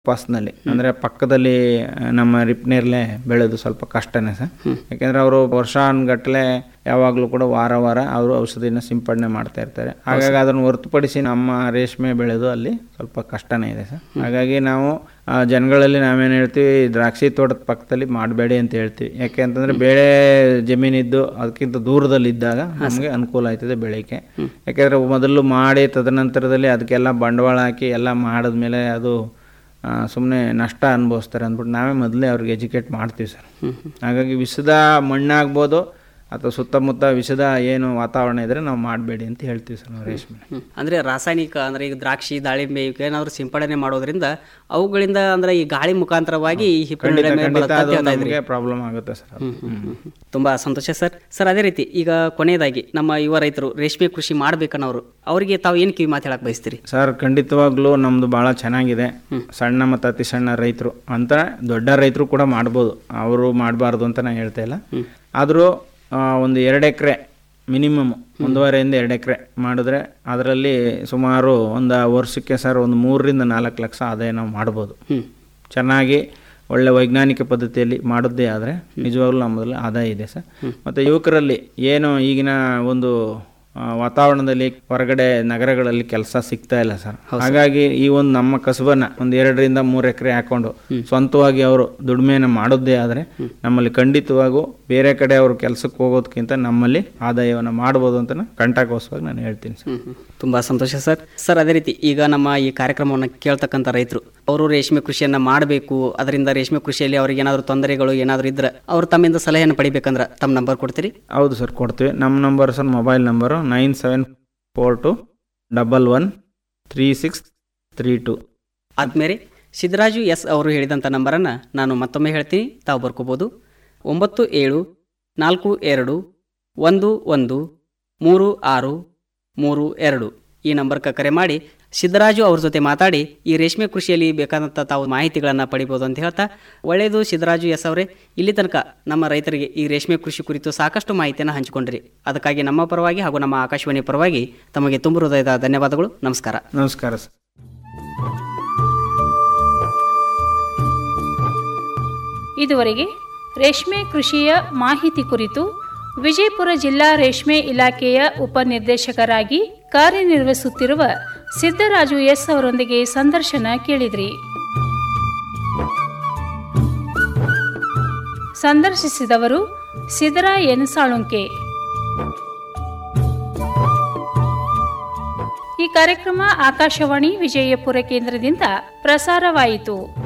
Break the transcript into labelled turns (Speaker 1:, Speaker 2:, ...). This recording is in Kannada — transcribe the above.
Speaker 1: ಪಾಸ್ನಲ್ಲಿ ಅಂದರೆ ಪಕ್ಕದಲ್ಲಿ ಆ, ನಮ್ಮ ರಿಪ್ನೇರ್ಲೆ ಬೆಳೆದು ಸ್ವಲ್ಪ ಕಷ್ಟನೇ ಸರ್ ಯಾಕೆಂದರೆ ಅವರು ವರ್ಷಾನ್ಗಟ್ಟಲೆ ಯಾವಾಗಲೂ ಕೂಡ ವಾರ ವಾರ ಅವರು ಔಷಧಿನ ಸಿಂಪಡಣೆ ಮಾಡ್ತಾ ಇರ್ತಾರೆ ಹಾಗಾಗಿ ಅದನ್ನು ಹೊರತುಪಡಿಸಿ ನಮ್ಮ ರೇಷ್ಮೆ ಬೆಳೆದು ಅಲ್ಲಿ ಸ್ವಲ್ಪ ಕಷ್ಟನೇ ಇದೆ ಸರ್ ಹಾಗಾಗಿ ನಾವು ಆ, ಜನಗಳಲ್ಲಿ ನಾವೇನು ಹೇಳ್ತೀವಿ ದ್ರಾಕ್ಷಿ ತೋಟದ ಪಕ್ಕದಲ್ಲಿ ಮಾಡಬೇಡಿ ಅಂತ ಹೇಳ್ತೀವಿ ಯಾಕೆ ಅಂತಂದರೆ ಬೇಳೆ ಜಮೀನಿದ್ದು ಅದಕ್ಕಿಂತ ದೂರದಲ್ಲಿದ್ದಾಗ ನಮಗೆ ಅನುಕೂಲ ಆಯ್ತದೆ ಬೆಳೆಯಕ್ಕೆ ಯಾಕೆಂದರೆ ಮೊದಲು ಮಾಡಿ ತದನಂತರದಲ್ಲಿ ಅದಕ್ಕೆಲ್ಲ ಬಂಡವಾಳ ಹಾಕಿ ಎಲ್ಲ ಮಾಡಿದ್ಮೇಲೆ ಅದು ಸುಮ್ಮನೆ ನಷ್ಟ ಅನುಭವಿಸ್ತಾರೆ ಅಂದ್ಬಿಟ್ಟು ನಾವೇ ಮೊದಲೇ ಅವ್ರಿಗೆ ಎಜುಕೇಟ್ ಮಾಡ್ತೀವಿ ಸರ್ ಹಾಗಾಗಿ ವಿಷದ ಮಣ್ಣಾಗ್ಬೋದು ಅಥವಾ ಸುತ್ತಮುತ್ತ ವಿಷದ ಏನು ವಾತಾವರಣ ಇದ್ರೆ ನಾವು ಮಾಡಬೇಡಿ ಅಂತ ಹೇಳ್ತೀವಿ ಸರ್ ನಾವು ರೇಷ್ಮೆ
Speaker 2: ಹ್ಮ್. ಅಂದ್ರೆ ರಾಸಾಯನಿಕ ಅಂದ್ರೆ ಈಗ ದ್ರಾಕ್ಷಿ ದಾಳಿಂಬೆ ಇವಕ್ಕೆ ಏನಾದ್ರು ಸಿಂಪಡಣೆ ಮಾಡೋದ್ರಿಂದ ಅವುಗಳಿಂದ ಅಂದ್ರೆ ಈ ಗಾಳಿ ಮುಖಾಂತರವಾಗಿ ಈ ಹಿಪ್ಪು
Speaker 1: ಖಂಡಿತ
Speaker 2: ಮೇಲೆ
Speaker 1: ಖಂಡಿತ
Speaker 2: ಬರುತ್ತೆ ಅಂತ
Speaker 1: ಅದು
Speaker 2: ಹೇಳ್ತಾ ಇದ್ರಿ.
Speaker 1: ನಮಗೆ ಪ್ರಾಬ್ಲಮ್ ಆಗುತ್ತೆ ಸರ್ ಅದು. ಹ್ಮ್.
Speaker 2: ತುಂಬಾ ಸಂತೋಷ ಸರ್ ಸರ್ ಅದೇ ರೀತಿ ಈಗ ಕೊನೆಯದಾಗಿ ನಮ್ಮ ಯುವ ರೈತರು ರೇಷ್ಮೆ ಕೃಷಿ ಮಾಡ್ಬೇಕನ್ನೋರು ಅವರಿಗೆ ತಾವು ಏನು ಕಿವಿ ಮಾತು ಹೇಳಕ್ ಬಯಸ್ತೀರಿ
Speaker 1: ಸರ್ ಖಂಡಿತವಾಗ್ಲೂ ನಮ್ಮದು ಭಾಳ ಚೆನ್ನಾಗಿದೆ ಸಣ್ಣ ಮತ್ತು ಅತಿ ಸಣ್ಣ ರೈತರು ಅಂತ ದೊಡ್ಡ ರೈತರು ಕೂಡ ಮಾಡ್ಬೋದು ಅವರು ಮಾಡಬಾರ್ದು ಅಂತ ನಾನು ಹೇಳ್ತಾ ಇಲ್ಲ ಆದರೂ ಒಂದು ಎರಡು ಎಕರೆ ಮಿನಿಮಮ್ ಒಂದೂವರೆಯಿಂದ ಎರಡು ಎಕರೆ ಮಾಡಿದ್ರೆ ಅದರಲ್ಲಿ ಸುಮಾರು ಒಂದು ವರ್ಷಕ್ಕೆ ಸರ್ ಒಂದು ಮೂರರಿಂದ ನಾಲ್ಕು ಲಕ್ಷ ಆದಾಯ ನಾವು ಮಾಡ್ಬೋದು ಚೆನ್ನಾಗಿ ಒಳ್ಳೆ ವೈಜ್ಞಾನಿಕ ಪದ್ಧತಿಯಲ್ಲಿ ಮಾಡಿದ್ದೇ ಆದರೆ ನಿಜವಾಗ್ಲೂ ನಮ್ಮದ್ರಲ್ಲಿ ಆದಾಯ ಇದೆ ಸರ್ ಮತ್ತು ಯುವಕರಲ್ಲಿ ಏನು ಈಗಿನ ಒಂದು ಆ, ವಾತಾವರಣದಲ್ಲಿ ಹೊರಗಡೆ ನಗರಗಳಲ್ಲಿ ಕೆಲಸ ಸಿಗ್ತಾ ಇಲ್ಲ ಸರ್ ಹಾಗಾಗಿ ಈ ಒಂದು ನಮ್ಮ ಕಸಬನ್ನ ಒಂದು ಎರಡರಿಂದ ಮೂರು ಎಕರೆ ಹಾಕೊಂಡು ಸ್ವಂತವಾಗಿ ಅವರು ದುಡಿಮೆಯನ್ನು ಮಾಡೋದೇ ಆದರೆ ನಮ್ಮಲ್ಲಿ ಖಂಡಿತವಾಗೂ ಬೇರೆ ಕಡೆ ಅವರು ಕೆಲಸಕ್ಕೆ ಹೋಗೋದಕ್ಕಿಂತ ನಮ್ಮಲ್ಲಿ ಆದಾಯವನ್ನು ಮಾಡ್ಬೋದು ಅಂತ ನಾನು ಕಂಠಕೋಸ್ವಾಗಿ ನಾನು ಹೇಳ್ತೀನಿ ಸರ್
Speaker 2: ತುಂಬಾ ಸಂತೋಷ ಸರ್ ಸರ್ ಅದೇ ರೀತಿ ಈಗ ನಮ್ಮ ಈ ಕಾರ್ಯಕ್ರಮವನ್ನು ಕೇಳ್ತಕ್ಕಂಥ ರೈತರು ಅವರು ರೇಷ್ಮೆ ಕೃಷಿಯನ್ನ ಮಾಡಬೇಕು ಅದರಿಂದ ರೇಷ್ಮೆ ಕೃಷಿಯಲ್ಲಿ ಅವ್ರಿಗೆ ಏನಾದರೂ ತೊಂದರೆಗಳು ಏನಾದರೂ ಇದ್ರೆ ಅವ್ರು ತಮ್ಮಿಂದ ಸಲಹೆಯನ್ನು ಪಡಿಬೇಕಂದ್ರೆ ತಮ್ಮ ನಂಬರ್ ಕೊಡ್ತೀರಿ
Speaker 1: ಹೌದು ಸರ್ ಕೊಡ್ತೀವಿ ನಮ್ಮ number sir mobile number nine seven four two double one three six three two
Speaker 2: ಆದ್ಮೇಲೆ ಸಿದ್ದರಾಜು ಎಸ್ ಅವರು ಹೇಳಿದಂಥ ನಂಬರನ್ನು ನಾನು ಮತ್ತೊಮ್ಮೆ ಹೇಳ್ತೀನಿ ತಾವು ಬರ್ಕೋಬೋದು ಒಂಬತ್ತು ಏಳು ನಾಲ್ಕು ಎರಡು ಒಂದು ಒಂದು ಮೂರು ಆರು ಮೂರು ಎರಡು ಈ ನಂಬರ್ಗೆ ಕರೆ ಮಾಡಿ ಸಿದ್ದರಾಜು ಅವ್ರ ಜೊತೆ ಮಾತಾಡಿ ಈ ರೇಷ್ಮೆ ಕೃಷಿಯಲ್ಲಿ ಬೇಕಾದಂಥ ತಾವು ಮಾಹಿತಿಗಳನ್ನು ಪಡಿಬೋದು ಅಂತ ಹೇಳ್ತಾ ಒಳ್ಳೆಯದು ಸಿದ್ದರಾಜು ಎಸ್ ಅವರೇ ಇಲ್ಲಿ ತನಕ ನಮ್ಮ ರೈತರಿಗೆ ಈ ರೇಷ್ಮೆ ಕೃಷಿ ಕುರಿತು ಸಾಕಷ್ಟು ಮಾಹಿತಿಯನ್ನು ಹಂಚಿಕೊಂಡ್ರಿ ಅದಕ್ಕಾಗಿ ನಮ್ಮ ಪರವಾಗಿ ಹಾಗೂ ನಮ್ಮ ಆಕಾಶವಾಣಿ ಪರವಾಗಿ ತಮಗೆ ತುಂಬ ಹೃದಯದ ಧನ್ಯವಾದಗಳು ನಮಸ್ಕಾರ
Speaker 1: ನಮಸ್ಕಾರ ಸರ್
Speaker 3: ಇದುವರೆಗೆ ರೇಷ್ಮೆ ಕೃಷಿಯ ಮಾಹಿತಿ ಕುರಿತು ವಿಜಯಪುರ ಜಿಲ್ಲಾ ರೇಷ್ಮೆ ಇಲಾಖೆಯ ಉಪನಿರ್ದೇಶಕರಾಗಿ ಕಾರ್ಯನಿರ್ವಹಿಸುತ್ತಿರುವ ಸಿದ್ದರಾಜು ಎಸ್ ಅವರೊಂದಿಗೆ ಸಂದರ್ಶನ ಕೇಳಿದ್ರಿ ಸಂದರ್ಶಿಸಿದವರು ಸಿದ್ದರಾ ಎನ್ ಸಾಳುಂಕೆ ಈ ಕಾರ್ಯಕ್ರಮ ಆಕಾಶವಾಣಿ ವಿಜಯಪುರ ಕೇಂದ್ರದಿಂದ ಪ್ರಸಾರವಾಯಿತು